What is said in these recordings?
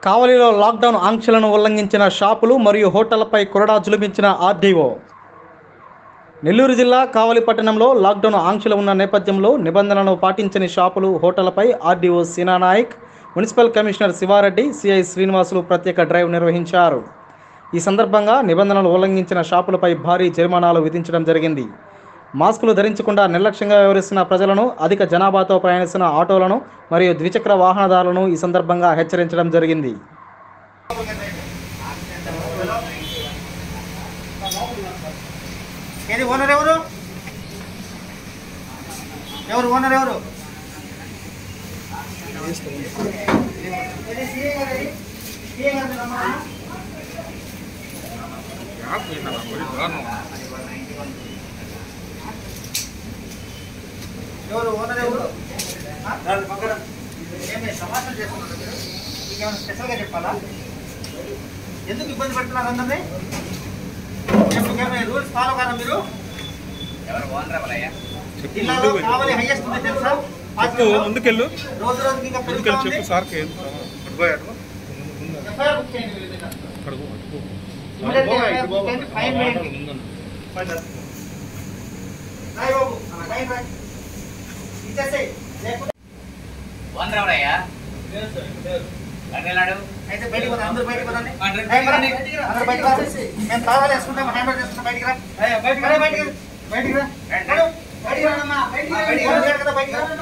కావలిలో లాక్డౌన్ ఆంక్షలను ఉల్లంఘించిన షాపులు మరియు హోటళ్లపై కొరడా జులుమించిన ఆర్డీఓ నెల్లూరు జిల్లా కావలి పట్టణంలో లాక్డౌన్ ఆంక్షలు ఉన్న నేపథ్యంలో నిబంధనలను పాటించని షాపులు హోటళ్లపై RDO Seena Nayak municipal commissioner Sivareddy CI Srinivasulu ప్రత్యేక డ్రైవ్ నిర్వహించారు ఈ సందర్భంగా నిబంధనలు ఉల్లంఘించిన షాపులపై భారీ జరిమానాలు విధించడం జరిగింది మాస్కులు ధరించకుండా నిర్లక్ష్యంగా వ్యవహరిస్తున్న ప్రజలను అధిక జనాభాతో ప్రయాణిస్తున్న ఆటోలను మరియు ద్విచక్ర వాహనదారులను ఈ సందర్భంగా హెచ్చరించడం జరిగింది ఏది ఓనర్ ఎవరు ఎవరు ఓనర్ ఎవరు ఏది CA గారు ఏది? CA గారిని రమ్మన్నా? ఎవరు ఓనర్ ఎవరు ఆ? ఏమి సమాచారం చేస్తున్నారు మీరు మీకేమైనా స్పెషల్గా చెప్పాలా ఎందుకు ఇబ్బంది పెడుతున్నారు అందరినీ మీకేమైనా రూల్స్ ఫాలో కాదా మీరు జిల్లాలో కావాలి హైయెస్ట్ ఉంది తెలుసా చెప్పు ముందుకెళ్ళు రోజు రోజుకి ఇంకా పెరుగుతూ ముందుకెళ్ళి ఉంది చెప్పు సార్కి ఏం అటుపోయాడు ఎఫ్ఐఆర్ బుక్ చేయండి వీళ్ళ మీద. ఇమ్మీడియట్గా ఎఫ్ఐఆర్ బుక్ చేయండి, ఫైన్ వేయండి. రాయ్ బాబు, ఫైన్ రాయ్. ఇచ్చేసేయ్. లేకపోతే ఓనర్ ఎవరయ్యా అటెళ్ళాడు అయితే బయటికి పోదాం, అందరూ బయటికి పోదాండి. అందరూ ఏయ్, రా, బయటికి రా. అందరూ బయటికి రా. మేము తాళాలు వేసుకుంటాం, హ్యాండ్ బ్యాగ్ వేసుకుంటాం, బయటికి రా. ఏయ్, బయటికి రా. అరే, బయటికి రా. బయటికి రా. రండి. నడు. బయటికి రా. బయటికి రా. బయటికి రా. ఓనర్ లేడు కదా, బయటికి రా.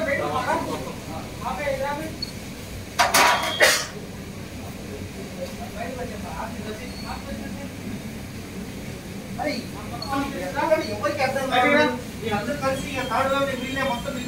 మరి, ఎవరికి అర్థం కాదు. వీళ్ళందరూ కలిసి ఇక థర్డ్ వేవ్ వీళ్ళే మొత్తం వీళ్ళే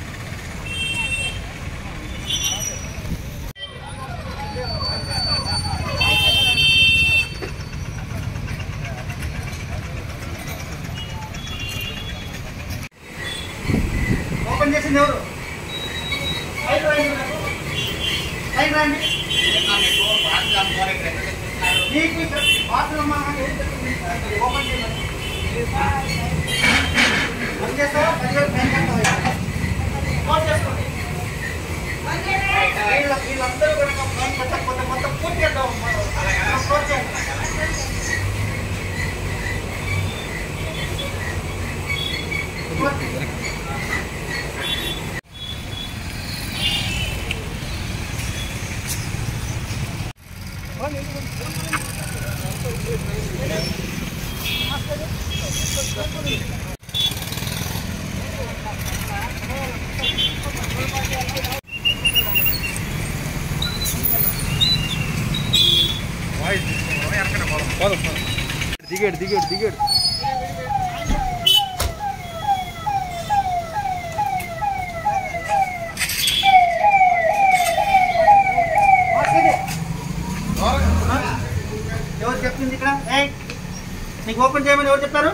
ఓపెన్ చేసింది ఎవరు బయట రండి బయట రండి మీకు ఇక్కడ బాత్రూమ్ అమ్మా ఏం చెప్తుంది? ఓపెన్ చేయండి ఓపెన్ చేస్తావా పదివేలు ఫైన్ కడతావా క్లోజ్ చేసుకోండి వీళ్ళ వీళ్ళందరూ కూడా ఫైన్ కట్టకపోతే మొత్తం పూర్తి చేద్దాం క్లోజ్ చేయండి క్లోజ్ చేయండి. దిగాడు దిగాడు దిగాడు ఎవరు చెప్పింది ఇక్కడ ఏయ్ నీకు ఓపెన్ చేయమని ఎవరు చెప్పారు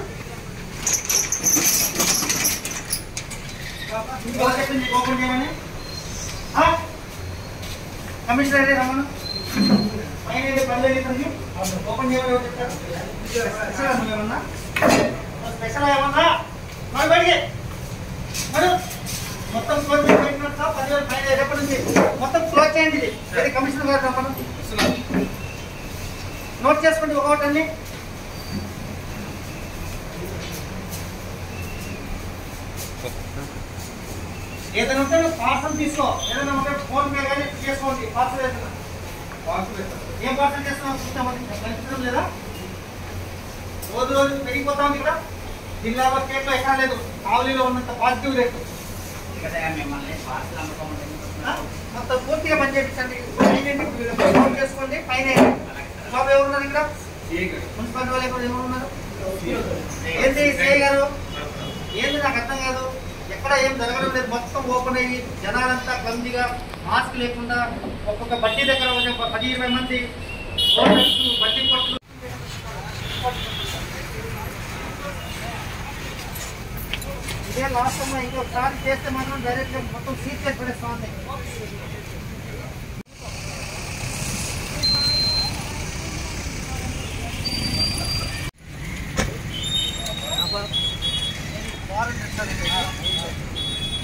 ఎవరు చెప్పింది నీకు ఓపెన్ చేయమని ఆ? కమిషనర్ అయితే రమ్మను పైన ఏదో పని లేదు ఇతనికి. ఓపెన్ చేయమని ఎవరు చెప్పారు స్పెషల్ నువ్వేమన్నా స్పెషల్ ఏమన్నా మరి బయటికి మరి మొత్తం క్లోజ్ చేసి పెట్టినట్టు పదివేలు పైన రేపటి నుంచి మొత్తం క్లోజ్ చేయండి ఇది ఏది కమిషనర్ గారు రమ్మను నోట్ చేసుకోండి ఒకటండి ఏదైనా ఉంటే నువ్వు పార్సల్ తీసుకో ఏదైనా ఉంటే ఫోన్ పే కానీ చేసుకోండి పార్సల్ వేస్తున్నా ఏం పార్సల్ చేస్తున్నావు చూస్తామని కనిపించడం లేదా రోజు రోజు పెరిగిపోతా ఉంది ఇక్కడ జిల్లాలో స్టేట్లో ఎక్కడ లేదు కావలిలో ఉన్నంత పాజిటివ్ రేటు మిమ్మల్ని పార్సల్ అమ్ముకోమంటే ఆ? మొత్తం పూర్తిగా పని చేయించండి ఫోన్ చేసుకోండి పైన బాబు ఎవరున్నారు ఇక్కడ మున్సిపాలిటీ వాళ్ళు ఎక్కడ ఎవరు ఉన్నారు ఏంటి సిఐ గారు ఏంది నాకు అర్థం కాదు ఎక్కడ ఏం జరగడం లేదు మొత్తం ఓపెన్ అయ్యి జనాలంతా క్లమ్జీగా మాస్క్ లేకుండా ఒక్కొక్క బడ్డీ దగ్గర ఒక పది ఇరవై మంది ఓటర్స్ బడ్డీ కొట్లు ఇదే లాస్ట్ టైం ఇంకొకసారి చేస్తే మాత్రం డైరెక్ట్గా మొత్తం సీట్ చేసి పడేస్తా ఉంది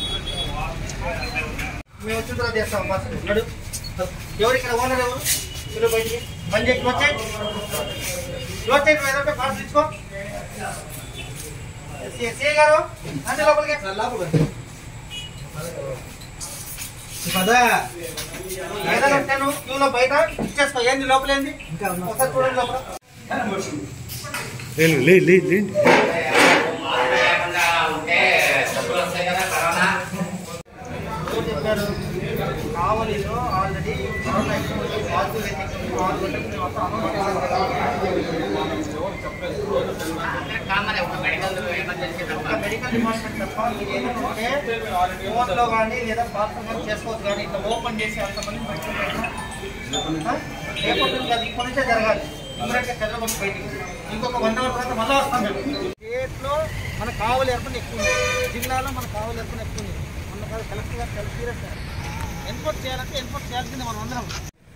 మేము వచ్చిన తర్వాత చేస్తాం బస్ నడు ఎవరు ఇక్కడ ఓనర్ ఎవరు పిలువ బయటికి బంద్ చేయి క్లోజ్ చేయి క్లోజ్ చేయి నువ్వు ఏదంటే పాస్ తీసుకో సి- సిఐ గారు అంటే లోపలికి ఏదైనా ఉంటే నువ్వు క్యూలో బయట ఇచ్చేసుకో ఏంది లోపల ఏంది ఒకసారి చూడండి లోపల లే లే లే లే మాస్క్ లేకుండా ఉంటే డబ్బులు వస్తాయి కదా కరోనా ఎవరు చెప్పారు కావలిలో ఆల్రెడీ కరోనా ఎక్కువ ఉంది, పాజిటివ్ రేట్ ఎక్కువ ఉంది, ఆరు గంటల నుంచి మొత్తం అందరికి కామన్ ఒక మెడికల్ ఎమర్జెన్సీ ఒక తప్ప మెడికల్ డిపార్ట్మెంట్ తప్ప మీరు ఏంటంటే ఫోన్లో కానీ లేదా పాత్ర చేసుకోవచ్చు కానీ ఇట్లా ఓపెన్ చేసి అంతమంది బయటకు పెట్టినా, ఆ? రేపటి నుంచి అది ఇప్పటి నుంచే జరగాలి ఇమ్మీడియట్గా చదవకుండా బయటికి ఇంకొక వన్ అవర్ తర్వాత మళ్ళీ వస్తాం మేము స్టేట్లో మన కావలి ఎర్పని ఎక్కువ ఉంది జిల్లాలో మన కావలి ఎర్పని ఎక్కువ ఉంది మన కాదు కలెక్టర్ గారు చాలా సీరియస్ ఎన్ఫోర్స్ చేయాలంటే ఎన్ఫోర్స్ చేయాల్సిందే మనం అందరం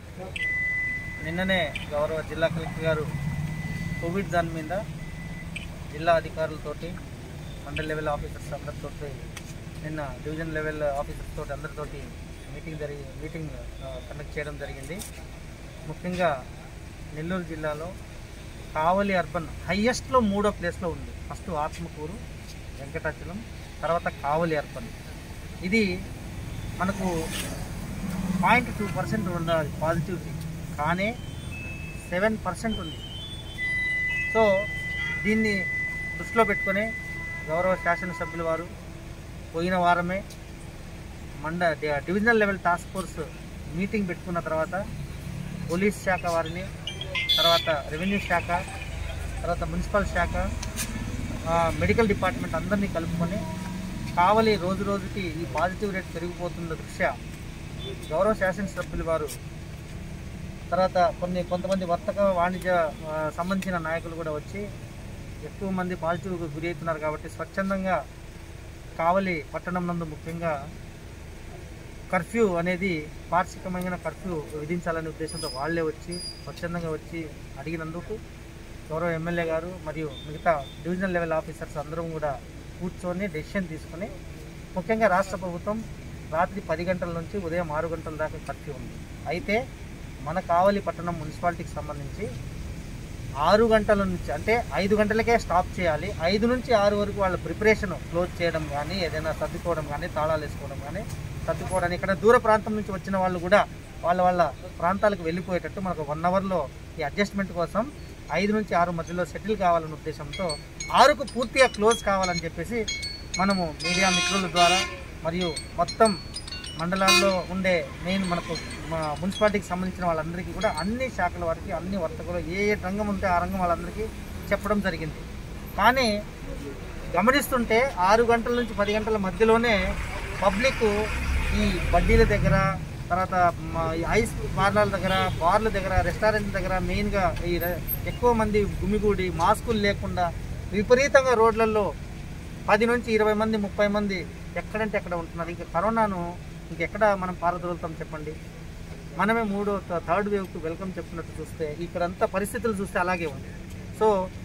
నిన్ననే గౌరవ జిల్లా కలెక్టర్ గారు కోవిడ్ దాని మీద జిల్లా అధికారులతోటి మండల్ లెవెల్ ఆఫీసర్స్ అందరితోటి నిన్న డివిజన్ లెవెల్ ఆఫీసర్స్ తోటి అందరితోటి మీటింగ్ జరిగి మీటింగ్ కండక్ట్ చేయడం జరిగింది ముఖ్యంగా నెల్లూరు జిల్లాలో కావలి అర్బన్ హయ్యెస్ట్లో మూడో ప్లేస్లో ఉంది ఫస్ట్ ఆత్మకూరు వెంకటాచలం తర్వాత కావలి అర్బన్ ఇది మనకు పాయింట్ టూ పర్సెంట్ ఉండాలి పాజిటివిటీ కానీ సెవెన్ పర్సెంట్ ఉంది సో దీన్ని దృష్టిలో పెట్టుకొని గౌరవ శాసనసభ్యుల వారు పోయిన వారమే మండ డి- divisional level task force meeting పెట్టుకున్న తర్వాత పోలీస్ శాఖ వారిని తర్వాత రెవెన్యూ శాఖ తర్వాత మున్సిపల్ శాఖ ఆ, మెడికల్ డిపార్ట్మెంట్ అందరినీ కలుపుకొని కావలి రోజు రోజుకి ఈ పాజిటివ్ రేట్ పెరిగిపోతున్న దృష్ట్యా గౌరవ శాసనసభ్యులు వారు తర్వాత కొన్ని కొంతమంది వర్తక వాణిజ్య ఆ, సంబంధించిన నాయకులు కూడా వచ్చి ఎక్కువ మంది పాజిటివ్గా గురి అవుతున్నారు కాబట్టి స్వచ్ఛందంగా కావలి పట్టణం నందు ముఖ్యంగా కర్ఫ్యూ అనేది వార్షికమైన కర్ఫ్యూ విధించాలనే ఉద్దేశంతో వాళ్ళే వచ్చి స్వచ్ఛందంగా వచ్చి అడిగినందుకు గౌరవ ఎమ్మెల్యే గారు మరియు మిగతా డివిజనల్ లెవెల్ ఆఫీసర్స్ అందరం కూడా కూర్చొని డెసిషన్ తీసుకొని ముఖ్యంగా రాష్ట్ర ప్రభుత్వం రాత్రి పది గంటల నుంచి ఉదయం ఆరు గంటల దాకా కర్ఫ్యూ ఉంది అయితే మన కావలి పట్టణం మున్సిపాలిటీకి సంబంధించి ఆరు గంటల నుంచి అంటే ఐదు గంటలకే స్టాప్ చేయాలి ఐదు నుంచి ఆరు వరకు వాళ్ళ ప్రిపరేషన్ క్లోజ్ చేయడం కానీ ఏదైనా సర్దుకోవడం కానీ తాళాలు వేసుకోవడం కానీ సర్దుకోవడానికి ఇక్కడ దూర ప్రాంతం నుంచి వచ్చిన వాళ్ళు కూడా వాళ్ళ వాళ్ళ ప్రాంతాలకు వెళ్ళిపోయేటట్టు మనకు వన్ అవర్లో ఈ అడ్జస్ట్మెంట్ కోసం ఐదు నుంచి ఆరు మధ్యలో సెటిల్ కావాలనే ఉద్దేశంతో ఆరుకు పూర్తిగా క్లోజ్ కావాలని చెప్పేసి మనము మీడియా మిత్రుల ద్వారా మరియు మొత్తం మండలాల్లో ఉండే మెయిన్ మనకు మా మున్సిపాలిటీకి సంబంధించిన వాళ్ళందరికీ కూడా అన్ని శాఖల వారికి అన్ని వర్తకులు ఏ ఏ రంగం ఉంటే ఆ రంగం వాళ్ళందరికీ చెప్పడం జరిగింది కానీ గమనిస్తుంటే ఆరు గంటల నుంచి పది గంటల మధ్యలోనే పబ్లిక్ ఈ బడ్డీల దగ్గర తర్వాత మా ఈ ఐస్ పార్లర్ల దగ్గర బార్ల దగ్గర రెస్టారెంట్ దగ్గర మెయిన్గా ఈ రె- ఎక్కువ మంది గుమిగూడి మాస్కులు లేకుండా విపరీతంగా రోడ్లలో పది నుంచి ఇరవై మంది ముప్పై మంది ఎక్కడంటే ఎక్కడ ఉంటున్నారు ఇంకా కరోనాను ఇంకెక్కడ మనం పారదోలుతాం చెప్పండి మనమే మూడో థ- థర్డ్ వేవ్కు వెల్కమ్ చెప్తున్నట్టు చూస్తే ఇక్కడంతా పరిస్థితులు చూస్తే అలాగే ఉంది సో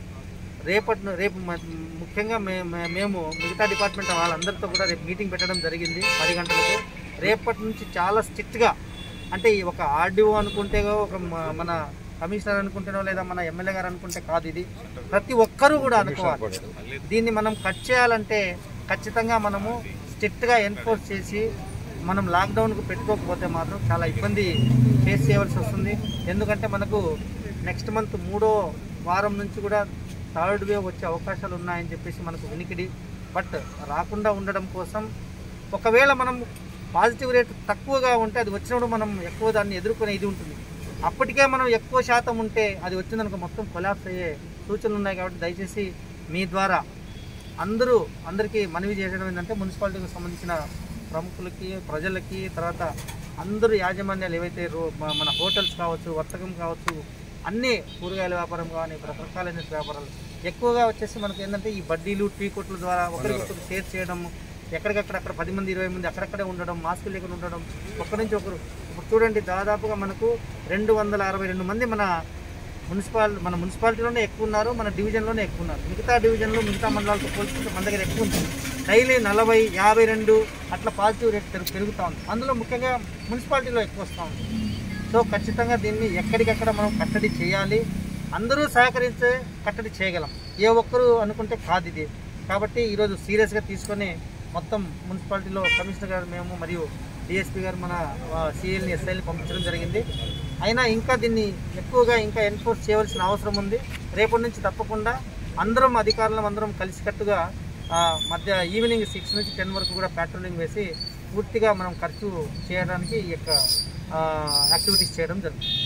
రేపటి ను- రేపు మ- ముఖ్యంగా మే మే- మేము మిగతా డిపార్ట్మెంట్ వాళ్ళందరితో కూడా రేపు మీటింగ్ పెట్టడం జరిగింది పది గంటలకు రేపటి నుంచి చాలా స్ట్రిక్ట్గా అంటే ఈ ఒక ఆర్డీఓ అనుకుంటే ఒక మ- మన కమిషనర్ అనుకుంటేనో లేదా మన ఎమ్మెల్యే గారు అనుకుంటే కాదు ఇది ప్రతి ఒక్కరూ కూడా అనుకోవాలి దీన్ని మనం కట్ చేయాలంటే ఖచ్చితంగా మనము స్ట్రిక్ట్గా ఎన్ఫోర్స్ చేసి మనం లాక్డౌన్కు పెట్టుకోకపోతే మాత్రం చాలా ఇబ్బంది ఫేస్ చేయవలసి వస్తుంది ఎందుకంటే మనకు నెక్స్ట్ మంత్ మూడో వారం నుంచి కూడా థర్డ్ వేవ్ వచ్చే అవకాశాలు ఉన్నాయని చెప్పేసి మనకు వినికిడి బట్ రాకుండా ఉండడం కోసం ఒకవేళ మనం పాజిటివ్ రేట్ తక్కువగా ఉంటే అది వచ్చినప్పుడు మనం ఎక్కువ దాన్ని ఎదుర్కొనే ఇది ఉంటుంది అప్పటికే మనం ఎక్కువ శాతం ఉంటే అది వచ్చిందనుకో మొత్తం కొలాప్స్ అయ్యే సూచనలు ఉన్నాయి కాబట్టి దయచేసి మీ ద్వారా అందరూ అందరికీ మనవి చేయడం ఏంటంటే మున్సిపాలిటీకి సంబంధించిన ప్రముఖులకి ప్రజలకి తర్వాత అందరూ యాజమాన్యాలు ఏవైతే రో మ- మన హోటల్స్ కావచ్చు వర్తకం కావచ్చు అన్ని కూరగాయల వ్యాపారం కానీ రకరకాలైన వ్యాపారాలు ఎక్కువగా వచ్చేసి మనకి ఏంటంటే ఈ బడ్డీలు టీ కొట్ల ద్వారా ఒకరికొకరు షేర్ చేయడం ఎక్కడికక్కడ అక్కడ పది మంది ఇరవై మంది అక్కడక్కడే ఉండడం మాస్కులు లేకుండా ఉండడం ఒక్కరి నుంచి ఒకరు ఇప్పుడు చూడండి దాదాపుగా మనకు రెండు వందల అరవై రెండు మంది మన మున్సిపాల్ మన మున్సిపాలిటీలోనే ఎక్కువ ఉన్నారు మన డివిజన్లోనే ఎక్కువ ఉన్నారు మిగతా డివిజన్లో మిగతా మండలాలతో పోల్చుకుంటే మన దగ్గర ఎక్కువ ఉంది డైలీ నలభై యాభై రెండు అట్లా పాజిటివ్ రేట్ పెరుగు పెరుగుతూ ఉంది అందులో ముఖ్యంగా మున్సిపాలిటీలో ఎక్కువ వస్తూ ఉంది సో ఖచ్చితంగా దీన్ని ఎక్కడికక్కడ మనం కట్టడి చేయాలి అందరూ సహకరిస్తే కట్టడి చేయగలం ఏ ఒక్కరు అనుకుంటే కాదు ఇది కాబట్టి ఈరోజు సీరియస్గా తీసుకొని మొత్తం మున్సిపాలిటీలో కమిషనర్ గారు మేము మరియు డిఎస్పీ గారు మన సిఎల్ని ఎస్ఐల్ని పంపించడం జరిగింది అయినా ఇంకా దీన్ని ఎక్కువగా ఇంకా ఎన్ఫోర్స్ చేయవలసిన అవసరం ఉంది రేపటి నుంచి తప్పకుండా అందరం అధికారులం అందరం కలిసికట్టుగా ఆ, మధ్య ఈవినింగ్ సిక్స్ నుంచి టెన్ వరకు కూడా పెట్రోలింగ్ వేసి పూర్తిగా మనం ఖర్చు చేయడానికి ఈ యొక్క యాక్టివిటీస్ చేయడం జరుగుతుంది